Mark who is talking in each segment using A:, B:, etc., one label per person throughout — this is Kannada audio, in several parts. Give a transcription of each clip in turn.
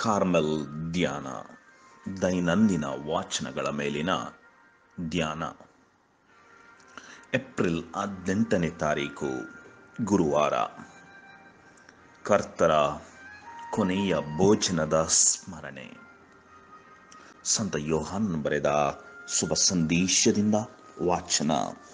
A: ಕಾರ್ಮೆಲ್ ಧ್ಯಾನ ದೈನಂದಿನ ವಾಚನಗಳ ಮೇಲಿನ ಧ್ಯಾನ ಏಪ್ರಿಲ್ ಹದಿನೆಂಟನೇ ತಾರೀಕು ಗುರುವಾರ ಕರ್ತರ ಕೊನೆಯ ಭೋಜನದ ಸ್ಮರಣೆ ಸಂತ ಯೋಹಾನ್ ಬರೆದ ಶುಭ ಸಂದೇಶದಿಂದ ವಾಚನ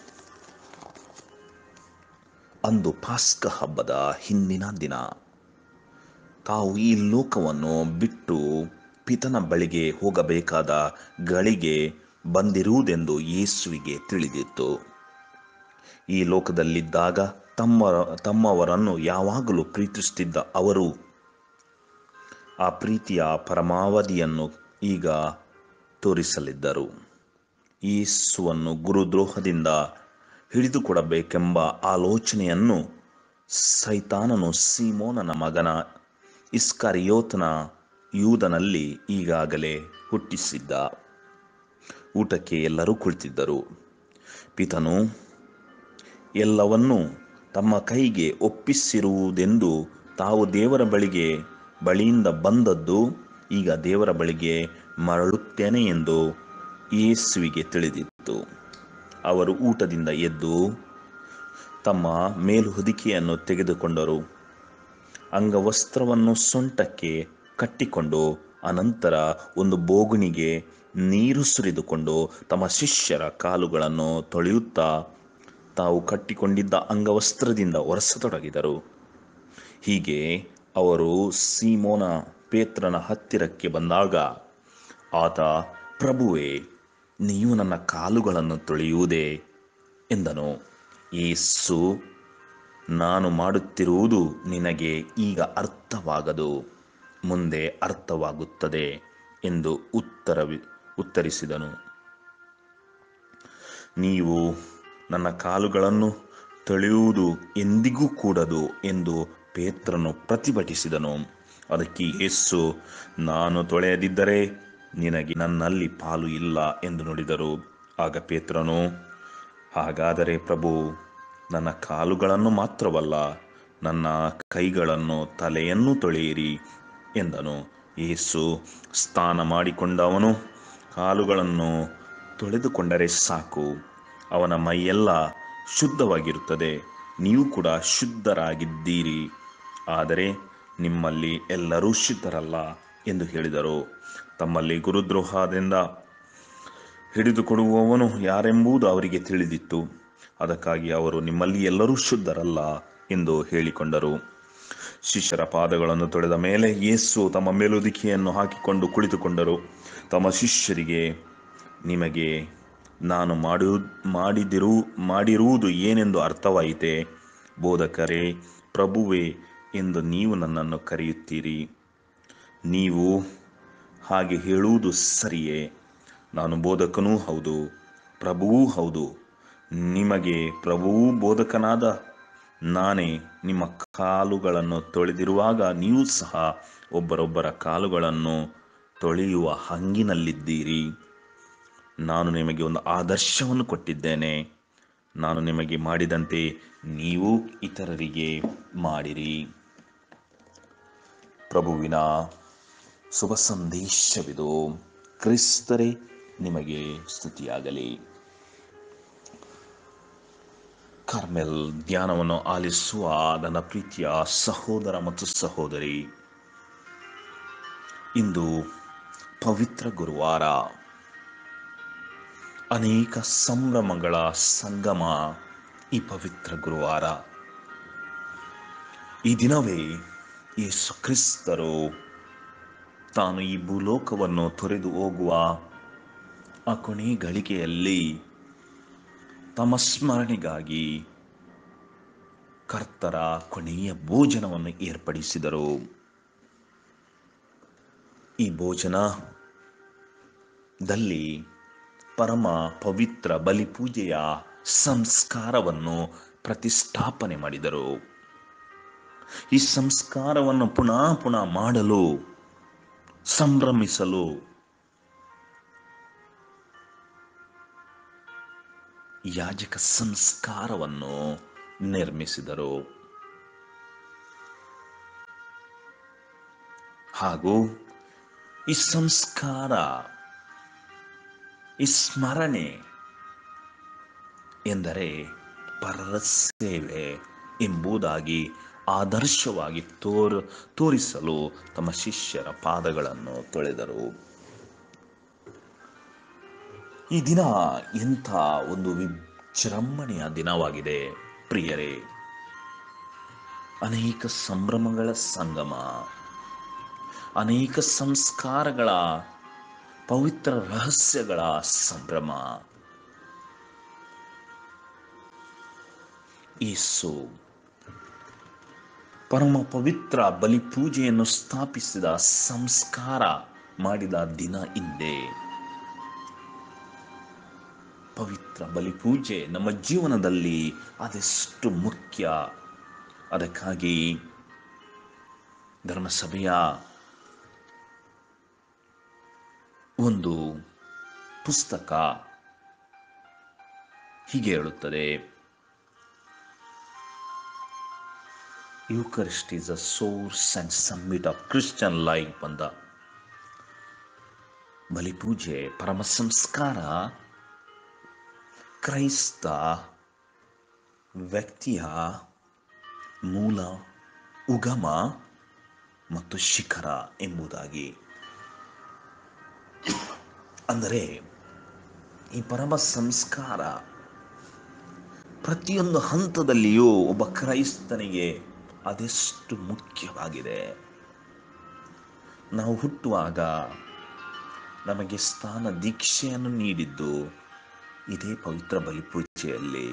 A: ಅಂದು ಪಾಸ್ಕ ಹಬ್ಬದ ಹಿಂದಿನ ದಿನ ತಾವು ಈ ಲೋಕವನ್ನು ಬಿಟ್ಟು ಪಿತನ ಬಳಿಗೆ ಹೋಗಬೇಕಾದ ಗಳಿಗೆ ಬಂದಿರುವುದೆಂದು ಯೇಸುವಿಗೆ ತಿಳಿದಿತ್ತು ಈ ಲೋಕದಲ್ಲಿದ್ದಾಗ ತಮ್ಮ ತಮ್ಮವರನ್ನು ಯಾವಾಗಲೂ ಪ್ರೀತಿಸುತ್ತಿದ್ದ ಅವರು ಆ ಪ್ರೀತಿಯ ಪರಮಾವಧಿಯನ್ನು ಈಗ ತೋರಿಸಲಿದ್ದರು ಯೇಸುವನ್ನು ಗುರುದ್ರೋಹದಿಂದ ಹಿಡಿದುಕೊಡಬೇಕೆಂಬ ಆಲೋಚನೆಯನ್ನು ಸೈತಾನನು ಸೀಮೋನನ ಮಗನ ಇಸ್ಕರಿಯೋತನ ಯೂದನಲ್ಲಿ ಈಗಾಗಲೇ ಹುಟ್ಟಿಸಿದ್ದ ಊಟಕ್ಕೆ ಎಲ್ಲರೂ ಕುಳಿತಿದ್ದರು ಪಿತನು ಎಲ್ಲವನ್ನೂ ತಮ್ಮ ಕೈಗೆ ಒಪ್ಪಿಸಿರುವುದೆಂದು ತಾವು ದೇವರ ಬಳಿಗೆ ಬಳಿಯಿಂದ ಬಂದದ್ದು ಈಗ ದೇವರ ಬಳಿಗೆ ಮರಳುತ್ತೇನೆ ಎಂದು ಯೇಸುವಿಗೆ ತಿಳಿದಿತ್ತು ಅವರು ಊಟದಿಂದ ಎದ್ದು ತಮ್ಮ ಮೇಲುಹುದಿಕೆಯನ್ನು ತೆಗೆದುಕೊಂಡರು ಅಂಗವಸ್ತ್ರವನ್ನು ಸೊಂಟಕ್ಕೆ ಕಟ್ಟಿಕೊಂಡು ಅನಂತರ ಒಂದು ಬೋಗುಣಿಗೆ ನೀರು ಸುರಿದುಕೊಂಡು ತಮ್ಮ ಶಿಷ್ಯರ ಕಾಲುಗಳನ್ನು ತೊಳೆಯುತ್ತಾ ತಾವು ಕಟ್ಟಿಕೊಂಡಿದ್ದ ಅಂಗವಸ್ತ್ರದಿಂದ ಒರೆಸತೊಡಗಿದರು ಹೀಗೆ ಅವರು ಸೀಮೋನ ಪೇತ್ರನ ಹತ್ತಿರಕ್ಕೆ ಬಂದಾಗ ಆತ ಪ್ರಭುವೇ ನೀವು ನನ್ನ ಕಾಲುಗಳನ್ನು ತೊಳೆಯುವುದೇ ಎಂದನು ಯೇಸು ನಾನು ಮಾಡುತ್ತಿರುವುದು ನಿನಗೆ ಈಗ ಅರ್ಥವಾಗದು ಮುಂದೆ ಅರ್ಥವಾಗುತ್ತದೆ ಎಂದು ಉತ್ತರವಿ ಉತ್ತರಿಸಿದನು ನೀವು ನನ್ನ ಕಾಲುಗಳನ್ನು ತೊಳೆಯುವುದು ಎಂದಿಗೂ ಕೂಡದು ಎಂದು ಪೇತ್ರನು ಪ್ರತಿಭಟಿಸಿದನು ಅದಕ್ಕೆ ಯೇಸು ನಾನು ತೊಳೆಯದಿದ್ದರೆ ನಿನಗೆ ನನ್ನಲ್ಲಿ ಪಾಲು ಇಲ್ಲ ಎಂದು ನುಡಿದರು ಆಗ ಪೇತ್ರನು ಹಾಗಾದರೆ ಪ್ರಭು ನನ್ನ ಕಾಲುಗಳನ್ನು ಮಾತ್ರವಲ್ಲ ನನ್ನ ಕೈಗಳನ್ನು ತಲೆಯನ್ನು ತೊಳೆಯಿರಿ ಎಂದನು ಯೇಸು ಸ್ನಾನ ಮಾಡಿಕೊಂಡವನು ಕಾಲುಗಳನ್ನು ತೊಳೆದುಕೊಂಡರೆ ಸಾಕು ಅವನ ಮೈಯೆಲ್ಲ ಶುದ್ಧವಾಗಿರುತ್ತದೆ ನೀವು ಕೂಡ ಶುದ್ಧರಾಗಿದ್ದೀರಿ ಆದರೆ ನಿಮ್ಮಲ್ಲಿ ಎಲ್ಲರೂ ಶುದ್ಧರಲ್ಲ ಎಂದು ಹೇಳಿದರು ತಮ್ಮಲ್ಲಿ ಗುರುದ್ರೋಹದಿಂದ ಹಿಡಿದುಕೊಡುವವನು ಯಾರೆಂಬುದು ಅವರಿಗೆ ತಿಳಿದಿತ್ತು ಅದಕ್ಕಾಗಿ ಅವರು ನಿಮ್ಮಲ್ಲಿ ಎಲ್ಲರೂ ಶುದ್ಧರಲ್ಲ ಎಂದು ಹೇಳಿಕೊಂಡರು ಶಿಷ್ಯರ ಪಾದಗಳನ್ನು ತೊಳೆದ ಮೇಲೆ ಯೇಸು ತಮ್ಮ ಮೇಲುದಿಕೆಯನ್ನು ಹಾಕಿಕೊಂಡು ಕುಳಿತುಕೊಂಡರು ತಮ್ಮ ಶಿಷ್ಯರಿಗೆ ನಿಮಗೆ ನಾನು ಮಾಡು ಮಾಡಿದಿರು ಮಾಡಿರುವುದು ಏನೆಂದು ಅರ್ಥವಾಯಿತೆ ಬೋಧಕರೇ ಪ್ರಭುವೇ ಎಂದು ನೀವು ನನ್ನನ್ನು ಕರೆಯುತ್ತೀರಿ ನೀವು ಹಾಗೆ ಹೇಳುವುದು ಸರಿಯೇ ನಾನು ಬೋಧಕನೂ ಹೌದು ಪ್ರಭುವೂ ಹೌದು ನಿಮಗೆ ಪ್ರಭುವೂ ಬೋಧಕನಾದ ನಾನೇ ನಿಮ್ಮ ಕಾಲುಗಳನ್ನು ತೊಳೆದಿರುವಾಗ ನೀವು ಸಹ ಒಬ್ಬರೊಬ್ಬರ ಕಾಲುಗಳನ್ನು ತೊಳೆಯುವ ಹಂಗಿನಲ್ಲಿದ್ದೀರಿ ನಾನು ನಿಮಗೆ ಒಂದು ಆದರ್ಶವನ್ನು ಕೊಟ್ಟಿದ್ದೇನೆ ನಾನು ನಿಮಗೆ ಮಾಡಿದಂತೆ ನೀವು ಇತರರಿಗೆ ಮಾಡಿರಿ ಪ್ರಭುವಿನ ಶುಭ ಸಂದೇಶವಿದು ಕ್ರಿಸ್ತರೇ ನಿಮಗೆ ಸ್ತುತಿಯಾಗಲಿ ಕಾರ್ಮೆಲ್ ಧ್ಯಾನವನ್ನು ಆಲಿಸುವ ನನ್ನ ಪ್ರೀತಿಯ ಸಹೋದರ ಮತ್ತು ಸಹೋದರಿ ಇಂದು ಪವಿತ್ರ ಗುರುವಾರ ಅನೇಕ ಸಂಭ್ರಮಗಳ ಸಂಗಮ ಈ ಪವಿತ್ರ ಗುರುವಾರ ಈ ದಿನವೇ ಯೇಸು ಕ್ರಿಸ್ತರು ತಾನು ಈ ಭೂಲೋಕವನ್ನು ತೊರೆದು ಹೋಗುವ ಆ ಕೊನೆ ಗಳಿಗೆಯಲ್ಲಿ ತಮ್ಮ ಸ್ಮರಣೆಗಾಗಿ ಕರ್ತರ ಕೊನೆಯ ಭೋಜನವನ್ನು ಏರ್ಪಡಿಸಿದರು ಈ ಭೋಜನದಲ್ಲಿ ಪರಮ ಪವಿತ್ರ ಬಲಿಪೂಜೆಯ ಸಂಸ್ಕಾರವನ್ನು ಪ್ರತಿಷ್ಠಾಪನೆ ಮಾಡಿದರು ಈ ಸಂಸ್ಕಾರವನ್ನು ಪುನಃ ಪುನಃ ಮಾಡಲು ಸಂಭ್ರಮಿಸಲು ಯಾಜಕ ಸಂಸ್ಕಾರವನ್ನು ನಿರ್ಮಿಸಿದರು ಹಾಗೂ ಈ ಸಂಸ್ಕಾರ ಈ ಸ್ಮರಣೆ ಎಂದರೆ ಪರರ ಸೇವೆ ಎಂಬುದಾಗಿ ಆದರ್ಶವಾಗಿ ತೋರ್ ತೋರಿಸಲು ತಮ್ಮ ಶಿಷ್ಯರ ಪಾದಗಳನ್ನು ತೊಳೆದರು ಈ ದಿನ ಎಂಥ ಒಂದು ವಿಜೃಂಭಣೆಯ ದಿನವಾಗಿದೆ ಪ್ರಿಯರೇ ಅನೇಕ ಸಂಭ್ರಮಗಳ ಸಂಗಮ ಅನೇಕ ಸಂಸ್ಕಾರಗಳ ಪವಿತ್ರ ರಹಸ್ಯಗಳ ಸಂಭ್ರಮ ಯೇಸು ಪರಮ ಪವಿತ್ರ ಬಲಿಪೂಜೆಯನ್ನು ಸ್ಥಾಪಿಸಿದ ಸಂಸ್ಕಾರ ಮಾಡಿದ ದಿನ ಹಿಂದೆ ಪವಿತ್ರ ಬಲಿಪೂಜೆ ನಮ್ಮ ಜೀವನದಲ್ಲಿ ಅದೆಷ್ಟು ಮುಖ್ಯ ಅದಕ್ಕಾಗಿ ಧರ್ಮಸಭೆಯ ಒಂದು ಪುಸ್ತಕ ಹೀಗೆ ಹೇಳುತ್ತದೆ Eucharist is a source and summit of Christian life ಅಂತ ಬಲಿಪೂಜೆ ಪರಮ ಸಂಸ್ಕಾರ ಕ್ರೈಸ್ತ ವ್ಯಕ್ತಿಯ ಮೂಲ ಉಗಮ ಮತ್ತು ಶಿಖರ ಎಂಬುದಾಗಿ ಅಂದರೆ ಈ ಪರಮ ಸಂಸ್ಕಾರ ಪ್ರತಿಯೊಂದು ಹಂತದಲ್ಲಿಯೂ ಒಬ್ಬ ಕ್ರೈಸ್ತನಿಗೆ ಅದೆಷ್ಟು ಮುಖ್ಯವಾಗಿದೆ ನಾವು ಹುಟ್ಟುವಾಗ ನಮಗೆ ಸ್ಥಾನ ದೀಕ್ಷೆಯನ್ನು ನೀಡಿದ್ದು ಇದೇ ಪವಿತ್ರ ಬಲಿಪೂಜೆಯಲ್ಲಿ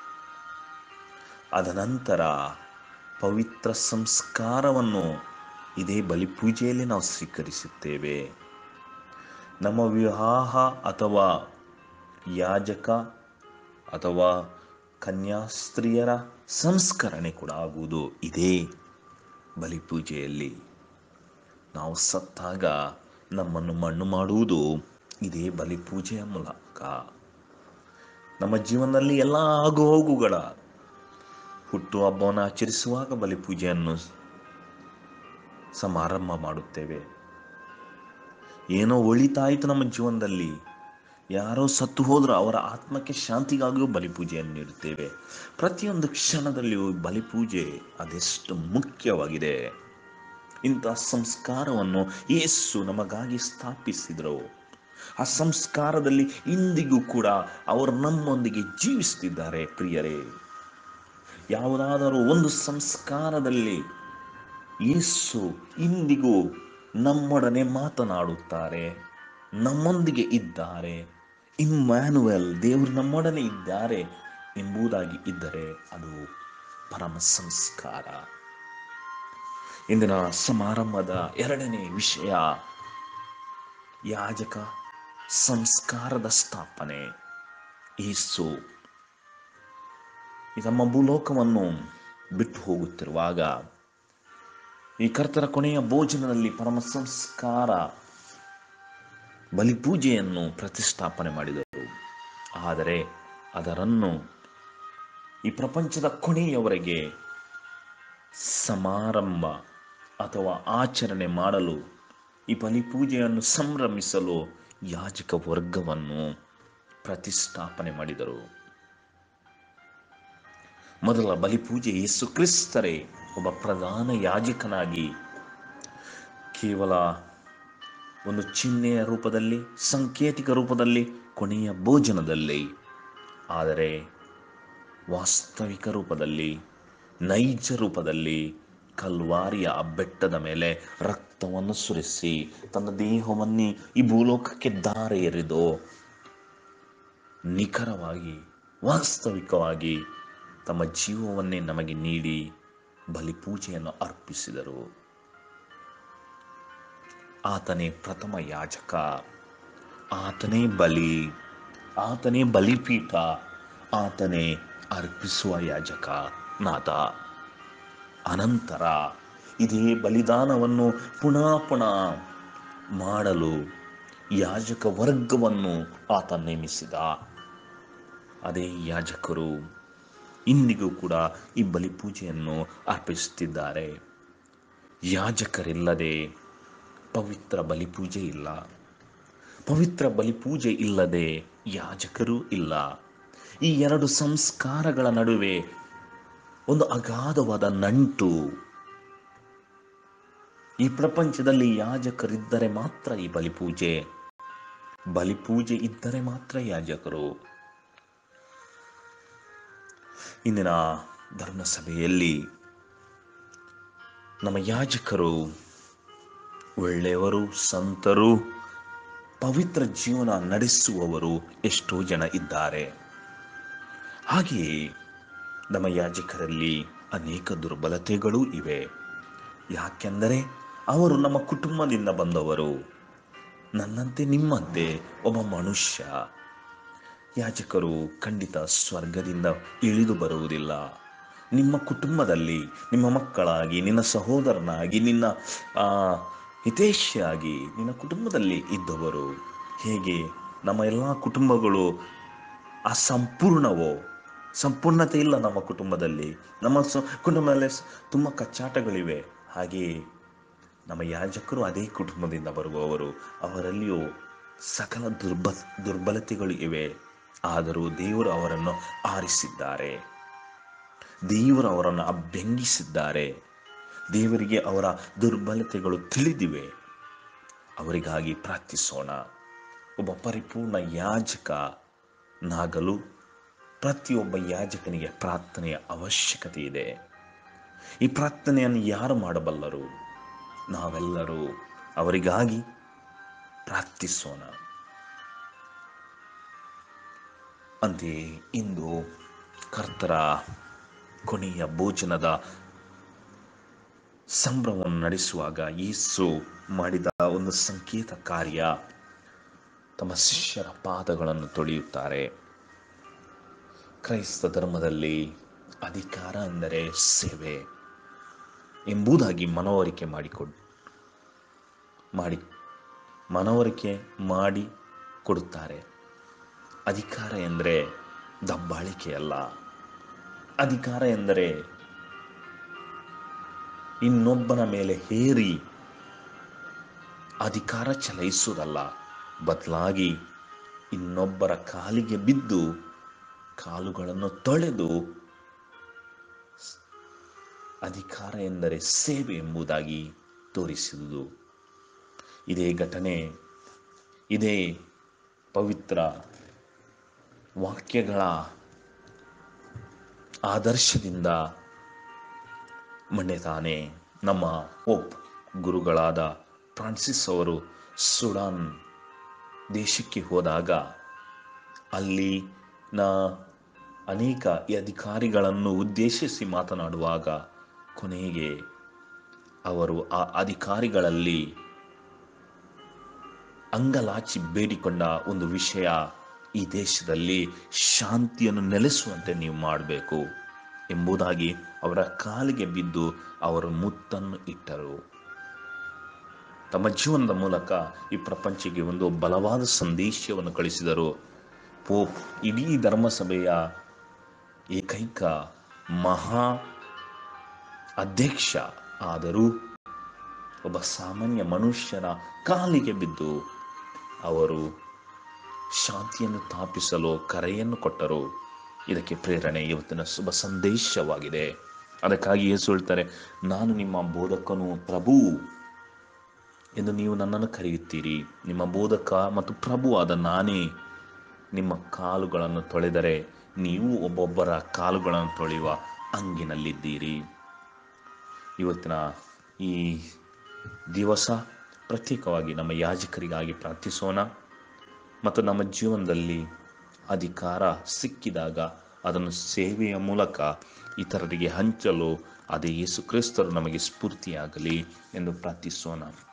A: ಅದ ನಂತರ ಪವಿತ್ರ ಸಂಸ್ಕಾರವನ್ನು ಇದೇ ಬಲಿಪೂಜೆಯಲ್ಲಿ ನಾವು ಸ್ವೀಕರಿಸುತ್ತೇವೆ ನಮ್ಮ ವಿವಾಹ ಅಥವಾ ಯಾಜಕ ಅಥವಾ ಕನ್ಯಾಸ್ತ್ರೀಯರ ಸಂಸ್ಕರಣೆ ಕೂಡ ಆಗುವುದು ಇದೇ ಬಲಿಪೂಜೆಯಲ್ಲಿ ನಾವು ಸತ್ತಾಗ ನಮ್ಮನ್ನು ಮಣ್ಣು ಮಾಡುವುದು ಇದೇ ಬಲಿಪೂಜೆಯ ಮೂಲಕ ನಮ್ಮ ಜೀವನದಲ್ಲಿ ಎಲ್ಲ ಆಗು ಹೋಗುಗಳ ಹುಟ್ಟುಹಬ್ಬವನ್ನು ಆಚರಿಸುವಾಗ ಬಲಿಪೂಜೆಯನ್ನು ಸಮಾರಂಭ ಮಾಡುತ್ತೇವೆ ಏನೋ ಒಳಿತಾಯಿತು ನಮ್ಮ ಜೀವನದಲ್ಲಿ ಯಾರೋ ಸತ್ತು ಹೋದರೂ ಅವರ ಆತ್ಮಕ್ಕೆ ಶಾಂತಿಗಾಗಿಯೂ ಬಲಿಪೂಜೆಯನ್ನು ನೀಡುತ್ತೇವೆ ಪ್ರತಿಯೊಂದು ಕ್ಷಣದಲ್ಲಿಯೂ ಬಲಿಪೂಜೆ ಅದೆಷ್ಟು ಮುಖ್ಯವಾಗಿದೆ ಇಂಥ ಸಂಸ್ಕಾರವನ್ನು ಯೇಸು ನಮಗಾಗಿ ಸ್ಥಾಪಿಸಿದರು ಆ ಸಂಸ್ಕಾರದಲ್ಲಿ ಇಂದಿಗೂ ಕೂಡ ಅವರು ನಮ್ಮೊಂದಿಗೆ ಜೀವಿಸುತ್ತಿದ್ದಾರೆ ಪ್ರಿಯರೇ ಯಾವುದಾದರೂ ಒಂದು ಸಂಸ್ಕಾರದಲ್ಲಿ ಯೇಸು ಇಂದಿಗೂ ನಮ್ಮೊಡನೆ ಮಾತನಾಡುತ್ತಾರೆ ನಮ್ಮೊಂದಿಗೆ ಇದ್ದಾರೆ ಇಮ್ಯಾನುವೆಲ್ ದೇವರು ನಮ್ಮೊಡನೆ ಇದ್ದಾರೆ ಎಂಬುದಾಗಿ ಇದ್ದರೆ ಅದು ಪರಮ ಸಂಸ್ಕಾರ ಇಂದಿನ ಸಮಾರಂಭದ ಎರಡನೇ ವಿಷಯ ಯಾಜಕ ಸಂಸ್ಕಾರದ ಸ್ಥಾಪನೆ ಯೇಸು ಈ ನಮ್ಮ ಭೂಲೋಕವನ್ನು ಬಿಟ್ಟು ಹೋಗುತ್ತಿರುವಾಗ ಈ ಕರ್ತರ ಕೊನೆಯ ಭೋಜನದಲ್ಲಿ ಪರಮ ಸಂಸ್ಕಾರ ಬಲಿಪೂಜೆಯನ್ನು ಪ್ರತಿಷ್ಠಾಪನೆ ಮಾಡಿದರು ಆದರೆ ಅದರನ್ನು ಈ ಪ್ರಪಂಚದ ಕೊನೆಯವರೆಗೆ ಸಮಾರಂಭ ಅಥವಾ ಆಚರಣೆ ಮಾಡಲು ಈ ಬಲಿಪೂಜೆಯನ್ನು ಸಂಭ್ರಮಿಸಲು ಯಾಜಕ ವರ್ಗವನ್ನು ಪ್ರತಿಷ್ಠಾಪನೆ ಮಾಡಿದರು ಮೊದಲ ಬಲಿಪೂಜೆ ಯೇಸು ಕ್ರಿಸ್ತರೇ ಒಬ್ಬ ಪ್ರಧಾನ ಯಾಜಕನಾಗಿ ಕೇವಲ ಒಂದು ಚಿಹ್ನೆಯ ರೂಪದಲ್ಲಿ ಸಾಂಕೇತಿಕ ರೂಪದಲ್ಲಿ ಕೊನೆಯ ಭೋಜನದಲ್ಲಿ ಆದರೆ ವಾಸ್ತವಿಕ ರೂಪದಲ್ಲಿ ನೈಜ ರೂಪದಲ್ಲಿ ಕಲ್ವಾರಿಯ ಆ ಬೆಟ್ಟದ ಮೇಲೆ ರಕ್ತವನ್ನು ಸುರಿಸಿ ತನ್ನ ದೇಹವನ್ನೇ ಈ ಭೂಲೋಕಕ್ಕೆ ದಾರೆ ಎರೆದು ನಿಖರವಾಗಿ ವಾಸ್ತವಿಕವಾಗಿ ತಮ್ಮ ಜೀವವನ್ನೇ ನಮಗೆ ನೀಡಿ ಬಲಿಪೂಜೆಯನ್ನು ಅರ್ಪಿಸಿದರು ಆತನೇ ಪ್ರಥಮ ಯಾಜಕ ಆತನೇ ಬಲಿ ಆತನೇ ಬಲಿಪೀಠ ಆತನೇ ಅರ್ಪಿಸುವ ಯಾಜಕ ನಾಥ ಅನಂತರ ಇದೇ ಬಲಿದಾನವನ್ನು ಪುನಃ ಪುನಃ ಮಾಡಲು ಯಾಜಕ ವರ್ಗವನ್ನು ಆತ ನೇಮಿಸಿದ ಅದೇ ಯಾಜಕರು ಇಂದಿಗೂ ಕೂಡ ಈ ಬಲಿಪೂಜೆಯನ್ನು ಅರ್ಪಿಸುತ್ತಿದ್ದಾರೆ ಯಾಜಕರಿಲ್ಲದೆ ಪವಿತ್ರ ಬಲಿಪೂಜೆ ಇಲ್ಲ ಪವಿತ್ರ ಬಲಿಪೂಜೆ ಇಲ್ಲದೆ ಯಾಜಕರು ಇಲ್ಲ ಈ ಎರಡು ಸಂಸ್ಕಾರಗಳ ನಡುವೆ ಒಂದು ಅಗಾಧವಾದ ನಂಟು ಈ ಪ್ರಪಂಚದಲ್ಲಿ ಯಾಜಕರಿದ್ದರೆ ಮಾತ್ರ ಈ ಬಲಿಪೂಜೆ ಬಲಿಪೂಜೆ ಇದ್ದರೆ ಮಾತ್ರ ಯಾಜಕರು ಇಂದಿನ ಧರ್ಮಸಭೆಯಲ್ಲಿ ನಮ್ಮ ಯಾಜಕರು ಒಳ್ಳೆಯವರು ಸಂತರು ಪವಿತ್ರ ಜೀವನ ನಡೆಸುವವರು ಎಷ್ಟೋ ಜನ ಇದ್ದಾರೆ ಹಾಗೆಯೇ ನಮ್ಮ ಯಾಜಕರಲ್ಲಿ ಅನೇಕ ದುರ್ಬಲತೆಗಳೂ ಇವೆ ಯಾಕೆಂದರೆ ಅವರು ನಮ್ಮ ಕುಟುಂಬದಿಂದ ಬಂದವರು ನನ್ನಂತೆ ನಿಮ್ಮಂತೆ ಒಬ್ಬ ಮನುಷ್ಯ ಯಾಜಕರು ಖಂಡಿತ ಸ್ವರ್ಗದಿಂದ ಇಳಿದು ಬರುವುದಿಲ್ಲ ನಿಮ್ಮ ಕುಟುಂಬದಲ್ಲಿ ನಿಮ್ಮ ಮಕ್ಕಳಾಗಿ ನಿನ್ನ ಸಹೋದರನಾಗಿ ನಿನ್ನ ಆ, ಹಿತೈಷಿಯಾಗಿ ನಿನ್ನ ಕುಟುಂಬದಲ್ಲಿ ಇದ್ದವರು ಹೇಗೆ ನಮ್ಮ ಎಲ್ಲ ಕುಟುಂಬಗಳು ಅಸಂಪೂರ್ಣವೋ ಸಂಪೂರ್ಣತೆ ಇಲ್ಲ ನಮ್ಮ ಕುಟುಂಬದಲ್ಲಿ ನಮ್ಮ ಸ ಕುಟುಂಬದಲ್ಲಿ ಸ- ತುಂಬ ಕಚ್ಚಾಟಗಳಿವೆ ಹಾಗೆಯೇ ನಮ್ಮ ಯಾಜಕರು ಅದೇ ಕುಟುಂಬದಿಂದ ಬರುವವರು ಅವರಲ್ಲಿಯೂ ಸಕಲ ದುರ್ಬ ದುರ್ಬಲತೆಗಳು ಇವೆ ಆದರೂ ದೇವರು ಅವರನ್ನು ಆರಿಸಿದ್ದಾರೆ ದೇವರು ಅವರನ್ನು ಅಭ್ಯಂಗಿಸಿದ್ದಾರೆ ದೇವರಿಗೆ ಅವರ ದುರ್ಬಲತೆಗಳು ತಿಳಿದಿವೆ ಅವರಿಗಾಗಿ ಪ್ರಾರ್ಥಿಸೋಣ ಒಬ್ಬ ಪರಿಪೂರ್ಣ ಯಾಜಕನಾಗಲು ಪ್ರತಿಯೊಬ್ಬ ಯಾಜಕನಿಗೆ ಪ್ರಾರ್ಥನೆಯ ಅವಶ್ಯಕತೆ ಇದೆ ಈ ಪ್ರಾರ್ಥನೆಯನ್ನು ಯಾರು ಮಾಡಬಲ್ಲರು ನಾವೆಲ್ಲರೂ ಅವರಿಗಾಗಿ ಪ್ರಾರ್ಥಿಸೋಣ ಅಂತೆಯೇ ಇಂದು ಕರ್ತರ ಕೊನೆಯ ಭೋಜನದ ಸಂಭ್ರಮವನ್ನು ನಡೆಸುವಾಗ ಯೇಸು ಮಾಡಿದ ಒಂದು ಸಂಕೇತ ಕಾರ್ಯ ತಮ್ಮ ಶಿಷ್ಯರ ಪಾದಗಳನ್ನು ತೊಳೆಯುತ್ತಾರೆ ಕ್ರೈಸ್ತ ಧರ್ಮದಲ್ಲಿ ಅಧಿಕಾರ ಎಂದರೆ ಸೇವೆ ಎಂಬುದಾಗಿ ಮನವರಿಕೆ ಮಾಡಿಕೊಡ್ ಮಾಡಿ ಮನವರಿಕೆ ಮಾಡಿ ಕೊಡುತ್ತಾರೆ ಅಧಿಕಾರ ಎಂದರೆ ದಬ್ಬಾಳಿಕೆ ಅಲ್ಲ ಅಧಿಕಾರ ಎಂದರೆ ಇನ್ನೊಬ್ಬನ ಮೇಲೆ ಹೇರಿ ಅಧಿಕಾರ ಚಲಾಯಿಸುವುದಲ್ಲ ಬದಲಾಗಿ ಇನ್ನೊಬ್ಬರ ಕಾಲಿಗೆ ಬಿದ್ದು ಕಾಲುಗಳನ್ನು ತೊಳೆದು ಅಧಿಕಾರ ಎಂದರೆ ಸೇವೆ ಎಂಬುದಾಗಿ ತೋರಿಸಿದುದು ಇದೇ ಘಟನೆ ಇದೇ ಪವಿತ್ರ ವಾಕ್ಯಗಳ ಆದರ್ಶದಿಂದ ಮೊನ್ನೆ ತಾನೇ ನಮ್ಮ ಓಪ್ ಗುರುಗಳಾದ ಫ್ರಾನ್ಸಿಸ್ ಅವರು ಸುಡಾನ್ ದೇಶಕ್ಕೆ ಹೋದಾಗ ಅಲ್ಲಿ ನ ಅನೇಕ ಈ ಅಧಿಕಾರಿಗಳನ್ನು ಉದ್ದೇಶಿಸಿ ಮಾತನಾಡುವಾಗ ಕೊನೆಗೆ ಅವರು ಆ ಅಧಿಕಾರಿಗಳಲ್ಲಿ ಅಂಗಲಾಚಿ ಬೇಡಿಕೊಂಡ ಒಂದು ವಿಷಯ ಈ ದೇಶದಲ್ಲಿ ಶಾಂತಿಯನ್ನು ನೆಲೆಸುವಂತೆ ನೀವು ಮಾಡಬೇಕು ಎಂಬುದಾಗಿ ಅವರ ಕಾಲಿಗೆ ಬಿದ್ದು ಅವರು ಮುತ್ತನ್ನು ಇಟ್ಟರು ತಮ್ಮ ಜೀವನದ ಮೂಲಕ ಈ ಪ್ರಪಂಚಕ್ಕೆ ಒಂದು ಬಲವಾದ ಸಂದೇಶವನ್ನು ಕಳಿಸಿದರು ಪೋಪ್ ಇಡೀ ಧರ್ಮಸಭೆಯ ಏಕೈಕ ಮಹಾ ಅಧ್ಯಕ್ಷ ಆದರೂ ಒಬ್ಬ ಸಾಮಾನ್ಯ ಮನುಷ್ಯನ ಕಾಲಿಗೆ ಬಿದ್ದು ಅವರು ಶಾಂತಿಯನ್ನು ಸ್ಥಾಪಿಸಲು ಕರೆಯನ್ನು ಕೊಟ್ಟರು ಇದಕ್ಕೆ ಪ್ರೇರಣೆ ಇವತ್ತಿನ ಶುಭ ಸಂದೇಶವಾಗಿದೆ ಅದಕ್ಕಾಗಿ ಯೇಸು ಹೇಳ್ತಾರೆ ನಾನು ನಿಮ್ಮ ಬೋಧಕನು ಪ್ರಭು ಎಂದು ನೀವು ನನ್ನನ್ನು ಕರೆಯುತ್ತೀರಿ ನಿಮ್ಮ ಬೋಧಕ ಮತ್ತು ಪ್ರಭು ಆದ ನಾನೇ ನಿಮ್ಮ ಕಾಲುಗಳನ್ನು ತೊಳೆದರೆ ನೀವು ಒಬ್ಬೊಬ್ಬರ ಕಾಲುಗಳನ್ನು ತೊಳೆಯುವ ಹಂಗಿನಲ್ಲಿದ್ದೀರಿ ಇವತ್ತಿನ ಈ ದಿವಸ ಪ್ರತ್ಯೇಕವಾಗಿ ನಮ್ಮ ಯಾಜಕರಿಗಾಗಿ ಪ್ರಾರ್ಥಿಸೋಣ ಮತ್ತು ನಮ್ಮ ಜೀವನದಲ್ಲಿ ಅಧಿಕಾರ ಸಿಕ್ಕಿದಾಗ ಅದನ್ನು ಸೇವೆಯ ಮೂಲಕ ಇತರರಿಗೆ ಹಂಚಲು ಅದೇ ಯೇಸು ಕ್ರಿಸ್ತರು ನಮಗೆ ಸ್ಫೂರ್ತಿಯಾಗಲಿ ಎಂದು ಪ್ರಾರ್ಥಿಸೋಣ